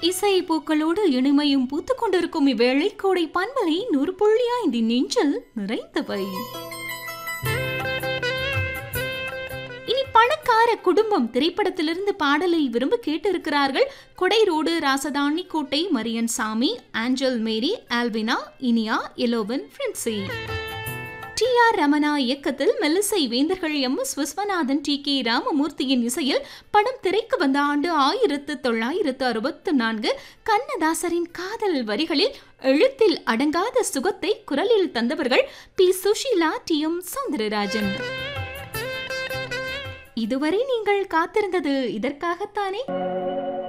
இசை பூக்களோடு இனிமையும் பூத்துக் கொண்டிருக்கும் இவ்வேளை கோடை பண்பலை நூறு புள்ளி ஐந்து நெஞ்சில் நிறைந்தவை இனி பணக்கார குடும்பம் திரைப்படத்திலிருந்து பாடலை விரும்ப கேட்டிருக்கிறார்கள் கொடைரோடு ராசதானி கோட்டை மரியன் சாமி ஆஞ்சல் மேரி ஆல்வினா இனியா எலோவன் பிரின்சி டி ஆர் ரமணா இயக்கத்தில் மெல்லிசை வேந்தர்கள் M S Viswanathan T K ராமமூர்த்தியின் இசையில் படம் திரைக்கு வந்த ஆண்டு ஆயிரத்து தொள்ளாயிரத்து அறுபத்து நான்கு கண்ணதாசரின் காதல் வரிகளில் எழுத்தில் அடங்காத சுகத்தை குரலில் தந்தவர்கள் P Susheela T M Soundararajan இதுவரை நீங்கள் காத்திருந்தது இதற்காகத்தானே